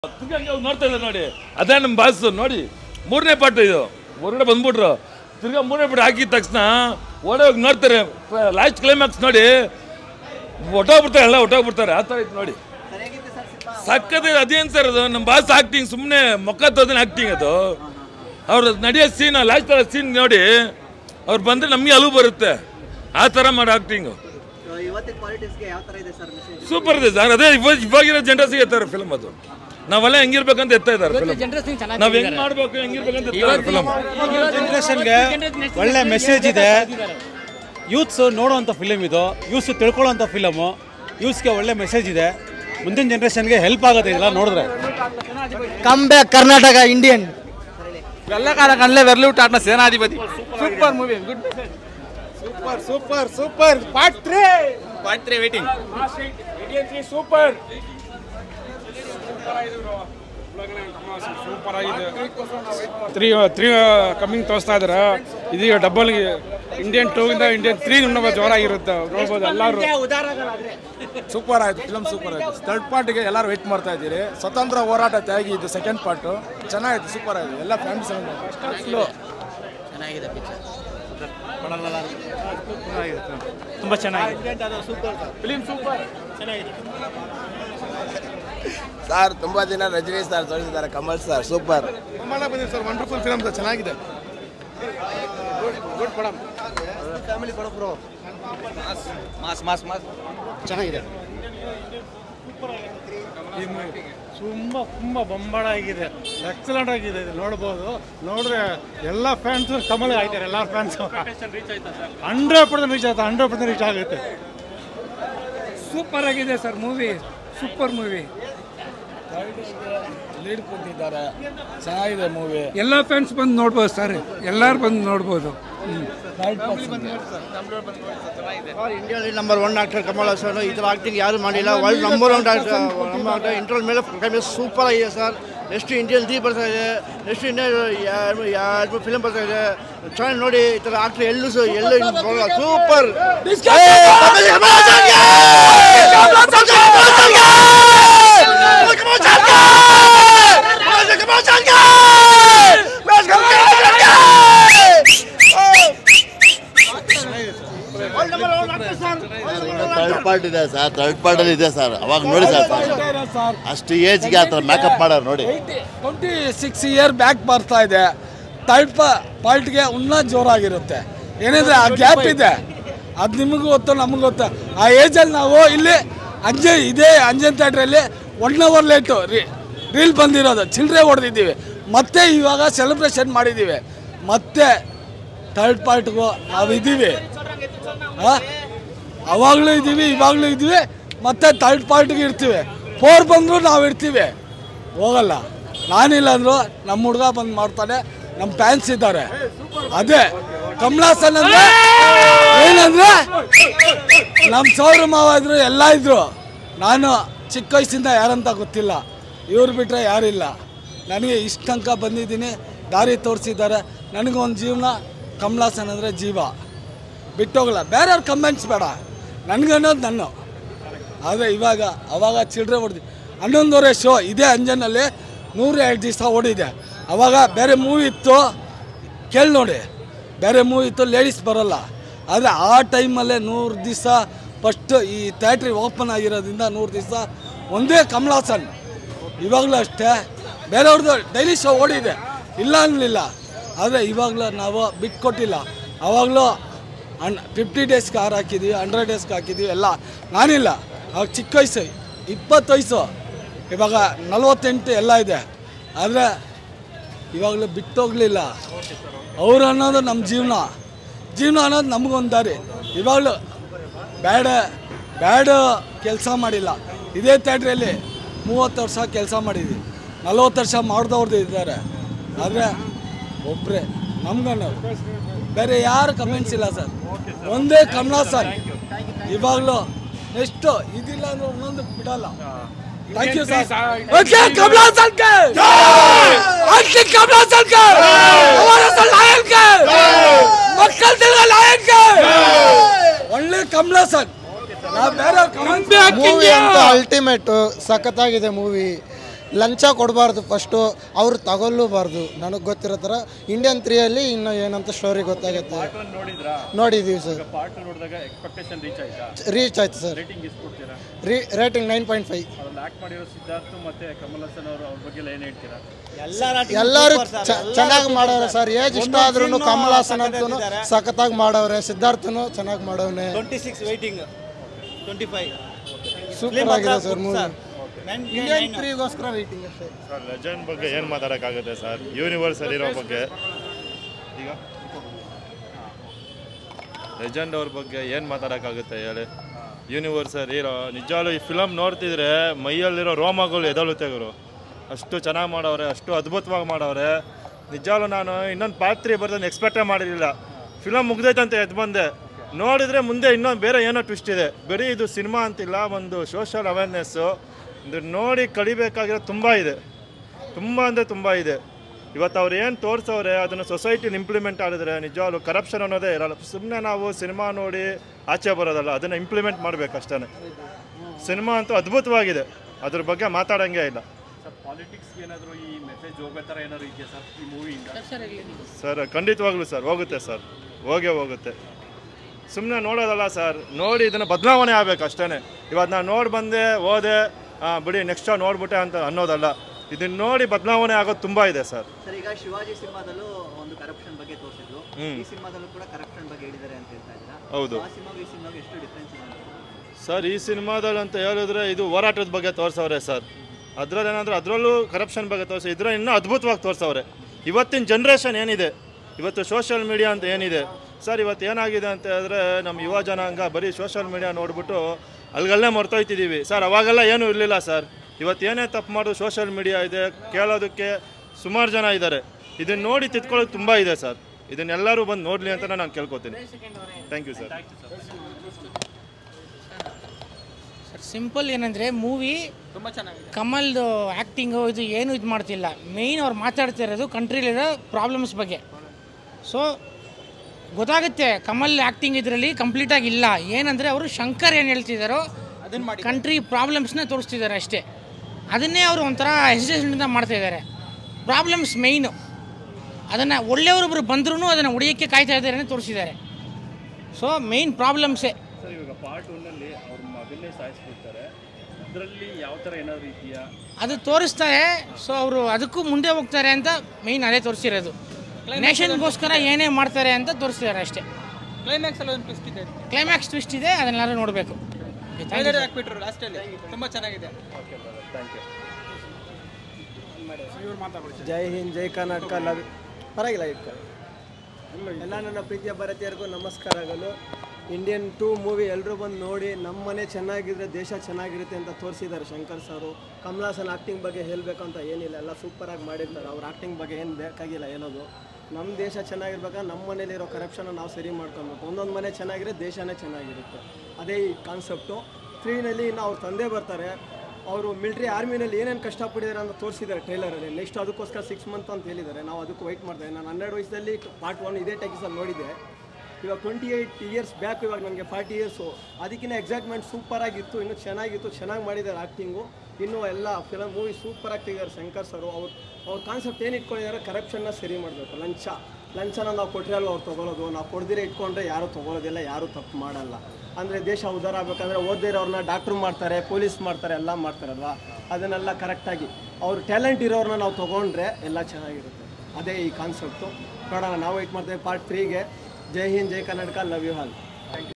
ತಿರ್ಗಾ ಹಂಗೆ ನೋಡ್ತಾ ಇದ್ದಾರೆ ನೋಡಿ ಅದೇ ನಮ್ಮ ಬಾಸ್ ನೋಡಿ ಮೂರನೇ ಪಾಠ ಇದು ಹೊರಗಡೆ ಬಂದ್ಬಿಟ್ರು ತಿರ್ಗಾ ಮೂರನೇ ಪಾಠ ಹಾಕಿದ ತಕ್ಷಣ ಓಡೇ ಹೋಗಿ ನೋಡ್ತಾರೆ ಲಾಸ್ಟ್ ಕ್ಲೈಮ್ಯಾಕ್ಸ್ ನೋಡಿ ಒಟ್ಟೋಗ್ಬಿಡ್ತಾರೆ ಎಲ್ಲ ಒಟ್ಟೋಗ್ಬಿಡ್ತಾರೆ ಆ ಥರ ಇತ್ತು ನೋಡಿ ಸಕ್ಕದ ಅದೇನು ಸರ್ ಅದು ನಮ್ಮ ಬಾಸ್ ಆಕ್ಟಿಂಗ್ ಸುಮ್ಮನೆ ಮೊಕ್ಕ ತೋದನ ಆಕ್ಟಿಂಗ್ ಅದು ಅವ್ರ ನಡೆಯೋ ಸೀನ್ ಲಾಸ್ಟ್ ಸೀನ್ ನೋಡಿ ಅವ್ರು ಬಂದರೆ ನಮಗೆ ಅಲು ಬರುತ್ತೆ ಆ ಥರ ಮಾಡೋ ಆಕ್ಟಿಂಗು ಇವತ್ತಿನ ಪಾಲಿಟಿಕ್ಸ್ಗೆ ಯಾವ ತರ ಇದೆ ಸರ್ ಮೆಸೇಜ್ ಸೂಪರ್ ಇದೆ ಸರ್ ಅದೇ ಇವಾಗ ಇವಾಗಿರೋ ಜನರೇಷನ್ಗೆ ಎತ್ತಾರೆ ಫಿಲ್ಮ್ ಅದು ನಾವೆಲ್ಲ ಹೆಂಗಿರ್ಬೇಕಂತ ಎತ್ತಾ ಇದ್ದಾರೆ ಫಿಲ್ಮ್ ಜನರೇಷನ್ ಚೆನ್ನಾಗಿ ನಾವ್ ಹೆಂಗ್ ಮಾಡ್ಬೇಕು ಹೆಂಗಿರ್ಬೇಕಂತ ಎತ್ತಾರೆ ಫಿಲ್ಮ್ ಜನ್ರೇಷನ್ಗೆ ಒಳ್ಳೆ ಮೆಸೇಜ್ ಇದೆ ಯೂತ್ಸ್ ನೋಡುವಂಥ ಫಿಲಮ್ ಇದು ಯೂತ್ಸ್ ತಿಳ್ಕೊಳ್ಳೋಂಥ ಫಿಲಮು ಯೂತ್ಸ್ಗೆ ಒಳ್ಳೆ ಮೆಸೇಜ್ ಇದೆ ಮುಂದಿನ ಜನ್ರೇಷನ್ಗೆ ಹೆಲ್ಪ್ ಆಗುತ್ತೆ ಇದೆಲ್ಲ ನೋಡಿದ್ರೆ ಕಮ್ ಬ್ಯಾಕ್ ಕರ್ನಾಟಕ ಇಂಡಿಯನ್ ಎಲ್ಲ ಕಾಲ ಕಣ್ಲೆ ವೆರ್ಲೂಟ್ ಆಟ್ನ ಸೇನಾಧಿಪತಿ super movie good super super super part three part three waiting super super ಆಗಿದೆ ತ್ರೀ ತ್ರೀ ಕಮ್ಮಿಂಗ್ ತೋರಿಸ್ತಾ ಇದಾರೆ ಇದೀಗ ಡಬಲ್ ಇಂಡಿಯನ್ ಟೂ ಇಂದ ಇಂಡಿಯನ್ ತ್ರೀ ಇನ್ನೂ ಜೋರಾಗಿರುತ್ತೆ ನೋಡ್ಬೋದು ಎಲ್ಲರೂ ಸೂಪರ್ ಆಯ್ತು ಫಿಲಮ್ ಸೂಪರ್ ಆಯ್ತು ಥರ್ಡ್ ಪಾರ್ಟಿಗೆ ಎಲ್ಲರೂ ವೆಯ್ಟ್ ಮಾಡ್ತಾ ಇದ್ದೀರಿ ಸ್ವತಂತ್ರ ಹೋರಾಟ ತ್ಯಾಗಿ ಇದು ಸೆಕೆಂಡ್ ಪಾರ್ಟು ಚೆನ್ನಾಗಿತ್ತು ಸೂಪರ್ ಆಯ್ತು ಎಲ್ಲ ಫ್ಯಾಮಿಲಿ ತುಂಬ ಚೆನ್ನಾಗಿದೆ ಸರ್ ತುಂಬಾ ದಿನ ರಜನಿ ಸರ್ ತೋರಿಸಿದ್ದಾರೆ ಕಮಲ್ ಸರ್ ಸೂಪರ್ ಬಂದಿದೆ ಸರ್ ವಂಡರ್ಫುಲ್ ಫಿಲಮ್ ಚೆನ್ನಾಗಿದೆ ಮಾಸ್ ಮಾಸ್ ಮಾಸ್ ಚೆನ್ನಾಗಿದೆ ತುಂಬ ತುಂಬ ಬೊಂಬಾಳ ಆಗಿದೆ ಎಕ್ಸಲೆಂಟ್ ಆಗಿದೆ ಇದು ನೋಡ್ಬೋದು ನೋಡಿದ್ರೆ ಎಲ್ಲ ಫ್ಯಾನ್ಸ್ ಕಮಲ್ ಆಯ್ತಾರೆ ಎಲ್ಲ ಫ್ಯಾನ್ಸ್ ಹಂಡ್ರೆಡ್ ಪರ್ಸೆಂಟ್ ರೀಚ್ ಆಗುತ್ತೆ ಹಂಡ್ರೆಡ್ ಪರ್ಸೆಂಟ್ ರೀಚ್ ಆಗುತ್ತೆ ಸೂಪರ್ ಆಗಿದೆ sir movie super movie lead ಕೊಟ್ಟಿದ್ದಾರೆ ಚೆನ್ನಾಗಿದೆ ಮೂವಿ ಎಲ್ಲ ಫ್ಯಾನ್ಸ್ ಬಂದು ನೋಡ್ಬೋದು ಸರ್ ಎಲ್ಲರೂ ಬಂದು ನೋಡ್ಬೋದು ಇಂಡಿಯಾದಲ್ಲಿ number one doctor Kamal Haasan ಈ ಥರ ಆಕ್ಟಿಂಗ್ ಯಾರು ಮಾಡಿಲ್ಲ ವರ್ಲ್ಡ್ ನಂಬರ್ ಒನ್ ಡಾಕ್ಟರ್ ನಮ್ಮ ಇಂಟರ್ವಲ್ ಮೇಲೆ ಫೇಮಸ್ ಸೂಪರ್ ಆಗಿದೆ ಸರ್ ನೆಕ್ಸ್ಟ್ ಇಂಡಿಯನ್ ದಿ ಬರ್ತಾ ಇದೆ ನೆಕ್ಸ್ಟ್ ಇಂಡಿಯನ್ ಎರಡು ಫಿಲ್ಮ್ ಬರ್ತಾ ಇದೆ ಚೆನ್ನಾಗಿ ನೋಡಿ ಈ ಥರ ಆಕ್ಟರ್ ಎಲ್ಲೂ ಸ- ಎಲ್ಲೂ ಸೂಪರ್ ಥರ್ಡ್ ಪಾರ್ಟ್ ಇದೆ ಸರ್ ಥರ್ಡ್ ಪಾರ್ಟಲ್ಲಿ ಇದೆ ಸರ್ ಅವಾಗ ನೋಡಿ ಸರ್ ಅಷ್ಟು ಏಜ್ಗೆ ಆ ಥರ ಮೇಕಪ್ ಮಾಡೋರು ನೋಡಿ ಟ್ವೆಂಟಿ ಸಿಕ್ಸ್ ಇಯರ್ ಬ್ಯಾಕ್ ಬರ್ತಾ ಇದೆ ಥರ್ಡ್ ಪಾರ್ಟ್ಗೆ ಇನ್ನೂ ಜೋರಾಗಿರುತ್ತೆ ಏನೆಂದ್ರೆ ಆ ಗ್ಯಾಪ್ ಇದೆ ಅದು ನಿಮಗೂ ಗೊತ್ತು ನಮಗೂ ಗೊತ್ತು ಆ ಏಜಲ್ಲಿ ನಾವು ಇಲ್ಲಿ ಅಂಜೆ ಇದೇ ಅಂಜನ್ ಥಿಯೇಟ್ರಲ್ಲಿ ಒನ್ ಅವರ್ ಲೇಟು ರೀಲ್ ಬಂದಿರೋದು ಚಿಲ್ಲರೆ ಹೊಡೆದಿದ್ದೀವಿ ಮತ್ತೆ ಇವಾಗ ಸೆಲೆಬ್ರೇಷನ್ ಮಾಡಿದ್ದೀವಿ ಮತ್ತೆ ಥರ್ಡ್ ಪಾರ್ಟ್ಗೂ ನಾವು ಇದ್ದೀವಿ ಆ? ಅವಾಗಲೂ ಇದ್ದೀವಿ ಇವಾಗಲೂ ಇದ್ದೀವಿ ಮತ್ತೆ ಥರ್ಡ್ ಪಾರ್ಟಿಗೆ ಇರ್ತೀವಿ ಫೋರ್ ಬಂದರೂ ನಾವು ಇರ್ತೀವಿ ಹೋಗಲ್ಲ ನಾನಿಲ್ಲ ಅಂದ್ರು ನಮ್ಮ ಹುಡುಗ ಬಂದು ಮಾಡ್ತಾನೆ ನಮ್ಮ ಫ್ಯಾನ್ಸ್ ಇದ್ದಾರೆ ಅದೇ ಕಮಲಾಸನ್ ಅಂದ್ರೆ ಏನಂದ್ರೆ ನಮ್ಮ ಸೌರ ಮಾವ ಇದ್ರು ಎಲ್ಲ ಇದ್ರು ನಾನು ಚಿಕ್ಕ ವಯಸ್ಸಿಂದ ಯಾರಂತ ಗೊತ್ತಿಲ್ಲ ಇವ್ರು ಬಿಟ್ಟರೆ ಯಾರಿಲ್ಲ ನನಗೆ ಇಷ್ಟ ತನಕ ಬಂದಿದ್ದೀನಿ ದಾರಿ ತೋರಿಸಿದ್ದಾರೆ ನನಗೊಂದು ಜೀವನ ಕಮಲಾಸನ್ ಅಂದರೆ ಜೀವ ಬಿಟ್ಟೋಗಲ್ಲ ಬೇರೆಯವ್ರ ಕಮೆಂಟ್ಸ್ ಬೇಡ ನನಗನ್ನೋದು ನನ್ನ ಆದರೆ ಇವಾಗ ಅವಾಗ ಚಿಲ್ಡ್ರೆ ಹೊಡೆದು ಹನ್ನೊಂದುವರೆ ಶೋ ಇದೇ ಅಂಜನಲ್ಲಿ ನೂರ ಎರಡು ದಿವಸ ಓಡಿದೆ ಅವಾಗ ಬೇರೆ ಮೂವಿ ಇತ್ತು ಕೇಳಿ ನೋಡಿ ಬೇರೆ ಮೂವಿ ಇತ್ತು ಲೇಡೀಸ್ ಬರೋಲ್ಲ ಆದರೆ ಆ ಟೈಮಲ್ಲೇ ನೂರು ದಿವಸ ಫಸ್ಟ್ ಈ ಥಿಯೇಟ್ರಿ ಓಪನ್ ಆಗಿರೋದ್ರಿಂದ ನೂರು ದಿವಸ ಒಂದೇ ಕಮಲಾಸನ್ ಇವಾಗಲೂ ಅಷ್ಟೇ ಬೇರೆಯವ್ರದ್ದು ಡೈಲಿ ಶೋ ಓಡಿದೆ ಇಲ್ಲ ಅನ್ನಲಿಲ್ಲ ಆದರೆ ಇವಾಗಲೂ ನಾವು ಬಿಟ್ಕೊಟ್ಟಿಲ್ಲ ಆವಾಗಲೂ ಅನ್ ಫಿಫ್ಟಿ ಡೇಸ್ಗೆ ಆರು ಹಾಕಿದ್ದೀವಿ ಹಂಡ್ರೆಡ್ ಡೇಸ್ಗೆ ಹಾಕಿದ್ದೀವಿ ಎಲ್ಲ ನಾನಿಲ್ಲ ಅವಾಗ ಚಿಕ್ಕ ವಯಸ್ಸು ಇಪ್ಪತ್ತು ವಯಸ್ಸು ಇವಾಗ ನಲವತ್ತೆಂಟು ಎಲ್ಲ ಇದೆ ಆದರೆ ಇವಾಗಲೂ ಬಿಟ್ಟೋಗ್ಲಿಲ್ಲ ಅವ್ರು ಅನ್ನೋದು ನಮ್ಮ ಜೀವನ ಜೀವನ ಅನ್ನೋದು ನಮಗೊಂದು ದಾರಿ ಇವಾಗಲೂ ಬ್ಯಾಡ ಬ್ಯಾಡ ಕೆಲಸ ಮಾಡಿಲ್ಲ ಇದೇ ಥಿಯೇಟ್ರಲ್ಲಿ ಮೂವತ್ತು ವರ್ಷ ಕೆಲಸ ಮಾಡಿದ್ವಿ ನಲ್ವತ್ತು ವರ್ಷ ಮಾಡಿದವ್ರದ್ದು ಇದ್ದಾರೆ ಆದರೆ ಒಬ್ಬರೇ ನಮ್ಗನ್ನೋದು ಬೇರೆ ಯಾರು ಕಮೆಂಟ್ಸ್ ಇಲ್ಲ ಸರ್ ಒಂದೇ ಕಮಲಾ ಸರ್ ಇವಾಗಲೂ ನೆಕ್ಸ್ಟು ಇದಿಲ್ಲ ಅಂದ್ರೆ ಒಂದೊಂದು ಬಿಡಲ್ಲ thank you sir okay Kamala sir ಕೆ ಅಂಕಿ ಕಮಲಾ ಸರ್ ಕೆ ಹಮಾರಾ ಸರ್ ಲಾಯನ್ ಕೆ ಮಕ್ಕಳ ದಿನ ಲಾಯನ್ ಕೆ ಒಳ್ಳೆ ಕಮಲಾ ಸರ್ ನಾವು ಬೇರೆ ಮೂವಿ ಅಂತ ಅಲ್ಟಿಮೇಟು ಸಖತ್ತಾಗಿದೆ ಮೂವಿ ಲಂಚ ಕೊಡಬಾರ್ದು ಫಸ್ಟು ಅವ್ರು ತಗೊಳ್ಳೂಬಾರ್ದು ನನಗೆ ಗೊತ್ತಿರೋ ಥರ ಇಂಡಿಯನ್ ತ್ರೀಯಲ್ಲಿ ಇನ್ನು ಏನಂತ ಸ್ಟೋರಿ ಗೊತ್ತಾಗುತ್ತೆ ನೋಡಿದ್ರಾ ನೋಡಿದ್ದೀವಿ ಸರ್ ಪಾರ್ಟ್ ನೋಡಿದಾಗ ಎಕ್ಸ್ಪೆಕ್ಟೇಷನ್ ರೀಚ್ ಆಯ್ತಾ ರೀಚ್ ಆಯ್ತು ಸರ್ ರೇಟಿಂಗ್ ಎಷ್ಟು ಕೊಡ್ತೀರಾ ರೀ ರೇಟಿಂಗ್ ನೈನ್ ಪಾಯಿಂಟ್ ಫೈವ್ ಅದ್ರಲ್ಲಿ ಆಕ್ಟ್ ಮಾಡಿರೋ ಸಿದ್ಧಾರ್ಥ್ ಮತ್ತೆ ಕಮಲ್ ಹಾಸನ್ ಅವರು ಅವ್ರ ಬಗ್ಗೆ ಎಲ್ಲ ಏನು ಹೇಳ್ತೀರಾ ಎಲ್ಲರೂ ಚೆನ್ನಾಗಿ ಮಾಡವ್ರೆ ಸರ್ ಏಜ್ ಇಷ್ಟ ಆದ್ರೂ ಕಮಲ್ ಹಾಸನ್ ಅಂತೂ ಸಖತ್ತಾಗಿ ಮಾಡವ್ರೆ ಸಿದ್ಧಾರ್ಥನು ಚೆನ್ನಾಗಿ ಮಾಡವ್ನೆ twenty six waiting twenty five super ಆಗಿದೆ ಸರ್ ಮೂವಿ ಇಂಡಿಯನ್ ತ್ರೀಗೋಸ್ಕರ ವೈಟಿಂಗ್ ಅಷ್ಟೇ ಸರ್ ಲೆಜೆಂಡ್ ಬಗ್ಗೆ ಏನು ಮಾತಾಡೋಕ್ಕಾಗುತ್ತೆ ಸರ್ ಯೂನಿವರ್ಸಲ್ ಇರೋ ಬಗ್ಗೆ ಈಗ ಲೆಜೆಂಡ್ ಅವ್ರ ಬಗ್ಗೆ ಏನು ಮಾತಾಡೋಕ್ಕಾಗುತ್ತೆ ಹೇಳಿ ಯೂನಿವರ್ಸಲ್ ಹೀರೋ ನಿಜವಾಗ್ಲೂ ಈ ಫಿಲಮ್ ನೋಡ್ತಿದ್ರೆ ಮೈಯಲ್ಲಿರೋ ರೋಮಗಳು ಎದಳುತ್ತೆ ಗುರು ಅಷ್ಟು ಚೆನ್ನಾಗಿ ಮಾಡವ್ರೆ ಅಷ್ಟು ಅದ್ಭುತವಾಗಿ ಮಾಡವ್ರೆ ನಿಜವಾಗ್ಲೂ ನಾನು ಇನ್ನೊಂದು ಪಾತ್ರೆ ಬರ್ದಂಗೆ ಎಕ್ಸ್ಪೆಕ್ಟೇ ಮಾಡಿರಲಿಲ್ಲ ಫಿಲಮ್ ಮುಗ್ದೈತಂತ ಎದ್ದು ಬಂದೆ ನೋಡಿದ್ರೆ ಮುಂದೆ ಇನ್ನೊಂದು ಬೇರೆ ಏನೋ ಟ್ವಿಸ್ಟ್ ಇದೆ ಬರೀ ಇದು ಸಿನಿಮಾ ಅಂತಿಲ್ಲ ಒಂದು ಸೋಷಲ್ ಅವೇರ್ನೆಸ್ಸು ಇದು ನೋಡಿ ಕಲಿಬೇಕಾಗಿರೋ ತುಂಬ ಇದೆ ತುಂಬ ಅಂದರೆ ತುಂಬ ಇದೆ ಇವತ್ತು ಅವ್ರು ಏನು ತೋರಿಸವ್ರೆ ಅದನ್ನು ಸೊಸೈಟಿಲಿ ಇಂಪ್ಲಿಮೆಂಟ್ ಮಾಡಿದ್ರೆ ನಿಜವಾಗ್ಲೂ ಕರಪ್ಷನ್ ಅನ್ನೋದೇ ಇರಲ್ಲ ಸುಮ್ಮನೆ ನಾವು ಸಿನಿಮಾ ನೋಡಿ ಆಚೆ ಬರೋದಲ್ಲ ಅದನ್ನು ಇಂಪ್ಲಿಮೆಂಟ್ ಮಾಡಬೇಕು ಅಷ್ಟೇ ಸಿನಿಮಾ ಅಂತೂ ಅದ್ಭುತವಾಗಿದೆ ಅದ್ರ ಬಗ್ಗೆ ಮಾತಾಡೋಂಗೆ ಇಲ್ಲ ಸರ್ ಪಾಲಿಟಿಕ್ಸ್ಗೆ ಏನಾದರೂ ಈ ಮೆಸೇಜ್ ಹೋಗೋ ಥರ ಏನಾದ್ರು ಇದೆಯಾ ಸರ್ ಈ ಮೂವಿಯಿಂದ ಸರ್ ಖಂಡಿತವಾಗ್ಲೂ ಸರ್ ಹೋಗುತ್ತೆ ಸರ್ ಹೋಗೇ ಹೋಗುತ್ತೆ ಸುಮ್ಮನೆ ನೋಡೋದಲ್ಲ ಸರ್ ನೋಡಿ ಇದನ್ನು ಬದಲಾವಣೆ ಆಗಬೇಕು ಅಷ್ಟೇ ಇವತ್ತು ನಾನು ನೋಡಿ ಬಂದೆ ಹೋದೆ ಆ, ಬಿಡಿ ನೆಕ್ಸ್ಟ್ ನೋಡ್ಬಿಟ್ಟೆ ಅಂತ ಅನ್ನೋದಲ್ಲ ಇದನ್ನ ನೋಡಿ ಬದಲಾವಣೆ ಆಗೋದು ತುಂಬ ಇದೆ ಸರ್ ಸರ್ ಈಗ ಶಿವಾಜಿ ಸಿನಿಮಾದಲ್ಲೂ ಒಂದು ಕರಪ್ಷನ್ ಬಗ್ಗೆ ತೋರಿಸಿದ್ರು ಹ್ಮ್. ಈ ಸಿನಿಮಾದಲ್ಲೂ ಕೂಡ ಕರಪ್ಷನ್ ಬಗ್ಗೆ ಹೇಳಿದ್ದಾರೆ ಅಂತ ಹೇಳ್ತಾ ಇದ್ದೀರಾ ಹೌದು. ಆ ಸಿನಿಮಾಗೂ ಈ ಸಿನಿಮಾಗೂ ಎಷ್ಟು ಡಿಫ್ರೆನ್ಸ್ ಇದೆ ಅಂತ ಸರ್ ಈ ಸಿನಿಮಾದಲ್ಲಿ ಅಂತ ಹೇಳಿದ್ರೆ ಇದು ಹೋರಾಟದ ಬಗ್ಗೆ ತೋರಿಸವ್ರೆ ಸರ್ ಅದರಲ್ಲಿ ಏನಂದ್ರೆ ಅದರಲ್ಲೂ ಕರಪ್ಷನ್ ಬಗ್ಗೆ ತೋರಿಸಿ ಇದ್ರ ಇನ್ನೂ ಅದ್ಭುತವಾಗಿ ತೋರಿಸವ್ರೆ ಇವತ್ತಿನ ಜನ್ರೇಷನ್ ಏನಿದೆ ಇವತ್ತು ಸೋಷಿಯಲ್ ಮೀಡಿಯಾ ಅಂತ ಏನಿದೆ ಸರ್ ಇವತ್ತು ಏನಾಗಿದೆ ಅಂತ ಹೇಳಿದ್ರೆ ನಮ್ಮ ಯುವ ಜನಾಂಗ ಬರೀ ಸೋಷಿಯಲ್ ಮೀಡಿಯಾ ನೋಡ್ಬಿಟ್ಟು ಅಲ್ಗಲ್ಲೇ ಮರ್ತೋಯ್ತಿದ್ದೀವಿ ಸರ್ ಅವಾಗೆಲ್ಲ ಏನೂ ಇರಲಿಲ್ಲ ಸರ್ ಇವತ್ತು ಏನೇ ತಪ್ಪು ಮಾಡೋದು ಸೋಷಿಯಲ್ ಮೀಡಿಯಾ ಇದೆ ಕೇಳೋದಕ್ಕೆ ಸುಮಾರು ಜನ ಇದ್ದಾರೆ ಇದನ್ನು ನೋಡಿ ತಿದ್ಕೊಳ್ಳೋದು ತುಂಬ ಇದೆ ಸರ್ ಇದನ್ನೆಲ್ಲರೂ ಬಂದು ನೋಡಲಿ ಅಂತ ನಾನು ಕೇಳ್ಕೊತೀನಿ ಥ್ಯಾಂಕ್ ಯು ಸರ್ ಸಿಂಪಲ್ ಏನಂದರೆ ಮೂವಿ ತುಂಬ ಚೆನ್ನಾಗಿದೆ ಕಮಲ್ದು ಆ್ಯಕ್ಟಿಂಗು ಇದು ಏನು ಇದು ಮಾಡ್ತಿಲ್ಲ ಮೇಯ್ನ್ ಅವ್ರು ಮಾತಾಡ್ತಿರೋದು ಕಂಟ್ರಿಲಿರೋ ಪ್ರಾಬ್ಲಮ್ಸ್ ಬಗ್ಗೆ ಸೊ ಗೊತ್ತಾಗುತ್ತೆ ಕಮಲ್ ಆ್ಯಕ್ಟಿಂಗ್ ಇದರಲ್ಲಿ ಕಂಪ್ಲೀಟಾಗಿ ಇಲ್ಲ ಏನಂದರೆ ಅವರು ಶಂಕರ್ ಏನು ಹೇಳ್ತಿದ್ದಾರೋ ಅದನ್ನ ಮಾಡಿ ಕಂಟ್ರಿ ಪ್ರಾಬ್ಲಮ್ಸ್ನ ತೋರಿಸ್ತಿದ್ದಾರೆ ಅಷ್ಟೇ ಅದನ್ನೇ ಅವರು ಒಂಥರ ಹೆಸಿಟೇಷನಿಂದ ಮಾಡ್ತಾಯಿದ್ದಾರೆ ಪ್ರಾಬ್ಲಮ್ಸ್ ಮೇಯ್ನು ಅದನ್ನು ಒಳ್ಳೆಯವರೊಬ್ಬರು ಬಂದ್ರೂ ಅದನ್ನು ಹೊಡೆಯೋಕ್ಕೆ ಕಾಯ್ತಾ ಇದ್ದಾರೆ ಅಂತ ತೋರಿಸಿದ್ದಾರೆ ಸೊ ಮೇಯ್ನ್ ಪ್ರಾಬ್ಲಮ್ಸೇ ಸರ್ ಇವಾಗ ಪಾರ್ಟ್ ಒನ್ನಲ್ಲಿ ಅವ್ರ ಮಗನ್ನೇ ಸಾಯಿಸ್ಬಿಡ್ತಾರೆ ಅದರಲ್ಲಿ ಯಾವ ಥರ ಏನಾದ್ರು ಇದೆಯಾ ಅದು ತೋರಿಸ್ತಾರೆ ಸೊ ಅವರು ಅದಕ್ಕೂ ಮುಂದೆ ಹೋಗ್ತಾರೆ ಅಂತ ಮೇಯ್ನ್ ಅದೇ ತೋರಿಸಿರೋದು ನೇಷನ್ಗೋಸ್ಕರ ಏನೇ ಮಾಡ್ತಾರೆ ಅಂತ ತೋರಿಸ್ತಿದ್ದಾರೆ ಅಷ್ಟೇ ಕ್ಲೈಮ್ಯಾಕ್ಸ್ ಅಲ್ಲಿ ಒಂದು ಟ್ವಿಸ್ಟ್ ಇದೆ ಕ್ಲೈಮ್ಯಾಕ್ಸ್ ಟ್ವಿಸ್ಟ್ ಇದೆ ಅದನ್ನೆಲ್ಲರೂ ನೋಡಬೇಕು ಟ್ರೈಲರ್ ಹಾಕ್ಬಿಟ್ರು ಲಾಸ್ಟಲ್ಲಿ ತುಂಬ ಚೆನ್ನಾಗಿದೆ ಜೈ ಹಿಂದ್ ಜೈ ಕರ್ನಾಟಕ ಲವ್ ಪರವಾಗಿಲ್ಲ ಇಟ್ಕೊ ಎಲ್ಲ ನನ್ನ ಪ್ರೀತಿಯ ಭಾರತೀಯರಿಗೂ ನಮಸ್ಕಾರಗಳು ಇಂಡಿಯನ್ ಟೂ ಮೂವಿ ಎಲ್ಲರೂ ಬಂದು ನೋಡಿ ನಮ್ಮ ಮನೆ ಚೆನ್ನಾಗಿದ್ರೆ ದೇಶ ಚೆನ್ನಾಗಿರುತ್ತೆ ಅಂತ ತೋರಿಸಿದ್ದಾರೆ ಶಂಕರ್ ಸರು ಕಮಲ್ ಹಾಸನ್ ಆ್ಯಕ್ಟಿಂಗ್ ಬಗ್ಗೆ ಹೇಳಬೇಕು ಅಂತ ಏನಿಲ್ಲ ಎಲ್ಲ ಸೂಪರಾಗಿ ಮಾಡಿರ್ತಾರೆ ಅವ್ರ ಆ್ಯಕ್ಟಿಂಗ್ ಬಗ್ಗೆ ಏನು ಬೇಕಾಗಿಲ್ಲ ಹೇಳೋದು ನಮ್ಮ ದೇಶ ಚೆನ್ನಾಗಿರ್ಬೇಕಾದ್ರೆ ನಮ್ಮ ಮನೇಲಿರೋ ಕರಪ್ಷನ್ ನಾವು ಸರಿ ಮಾಡ್ಕೊಬೇಕು ಒಂದೊಂದು ಮನೆ ಚೆನ್ನಾಗಿದ್ರೆ ದೇಶನೇ ಚೆನ್ನಾಗಿರುತ್ತೆ ಅದೇ ಈ ಕಾನ್ಸೆಪ್ಟು ತ್ರೀನಲ್ಲಿ ಇನ್ನು ಅವ್ರ ತಂದೆ ಬರ್ತಾರೆ ಅವರು ಮಿಲಿಟ್ರಿ ಆರ್ಮಿನಲ್ಲಿ ಏನೇನು ಕಷ್ಟಪಟ್ಟಿದ್ದಾರೆ ಅಂತ ತೋರಿಸಿದ್ದಾರೆ ಟ್ರೈಲರಲ್ಲಿ ನೆಕ್ಸ್ಟ್ ಅದಕ್ಕೋಸ್ಕರ ಸಿಕ್ಸ್ ಮಂತ್ ಅಂತ ಹೇಳಿದ್ದಾರೆ ನಾವು ಅದಕ್ಕೆ ವೆಯ್ಟ್ ಮಾಡ್ತಾ ನಾನು ಹನ್ನೆರಡು ವಯಸ್ಸಲ್ಲಿ ಪಾರ್ಟ್ ಒನ್ ಇದೇ ಟೈಕ್ಸಲ್ಲಿ ನೋಡಿದ್ದೆ ಇವಾಗ ಟ್ವೆಂಟಿ ಏಯ್ಟ್ ಇಯರ್ಸ್ ಬ್ಯಾಕ್ ಇವಾಗ ನನಗೆ ಫಾರ್ಟಿ ಇಯರ್ಸು ಅದಕ್ಕಿಂತ ಎಕ್ಸೈಟ್ಮೆಂಟ್ ಸೂಪರ್ ಆಗಿತ್ತು ಇನ್ನೂ ಚೆನ್ನಾಗಿತ್ತು ಚೆನ್ನಾಗಿ ಮಾಡಿದ್ದಾರೆ ಆ್ಯಕ್ಟಿಂಗು ಇನ್ನೂ ಎಲ್ಲ ಫಿಲಮ್ ಮೂವಿ ಸೂಪರ್ ಆಗ್ತಿದ್ದಾರೆ ಶಂಕರ್ ಸರು ಅವ್ರು ಅವ್ರ ಕಾನ್ಸೆಪ್ಟ್ ಏನು ಇಟ್ಕೊಂಡಿದ್ದಾರೆ ಕರಪ್ಷನ್ನ ಸರಿ ಮಾಡಬೇಕು ಲಂಚ ಲಂಚನ ನಾವು ಕೊಟ್ಟರೆ ಅಲ್ವ ಅವ್ರು ತೊಗೊಳೋದು ನಾವು ಕೊಡ್ದಿರೇ ಇಟ್ಕೊಂಡ್ರೆ ಯಾರೂ ತೊಗೊಳೋದಿಲ್ಲ ಯಾರೂ ತಪ್ಪು ಮಾಡಲ್ಲ ಅಂದರೆ ದೇಶ ಉದ್ಧಾರ ಆಗಬೇಕಂದ್ರೆ ಓದಿರೋರ್ನ ಡಾಕ್ಟ್ರು ಮಾಡ್ತಾರೆ ಪೊಲೀಸ್ ಮಾಡ್ತಾರೆ ಎಲ್ಲ ಮಾಡ್ತಾರಲ್ವಾ ಅದನ್ನೆಲ್ಲ ಕರೆಕ್ಟಾಗಿ ಅವ್ರ ಟ್ಯಾಲೆಂಟ್ ಇರೋರನ್ನ ನಾವು ತೊಗೊಂಡ್ರೆ ಎಲ್ಲ ಚೆನ್ನಾಗಿರುತ್ತೆ ಅದೇ ಈ ಕಾನ್ಸೆಪ್ಟು ನೋಡೋಣ ನಾವು ವೆಯ್ಟ್ ಮಾಡ್ತೇವೆ ಪಾರ್ಟ್ ತ್ರೀಗೆ ಜೈ ಹಿಂದ್ ಜೈ ಕರ್ನಾಟಕ ಲವ್ ಯು ಹಾಲ್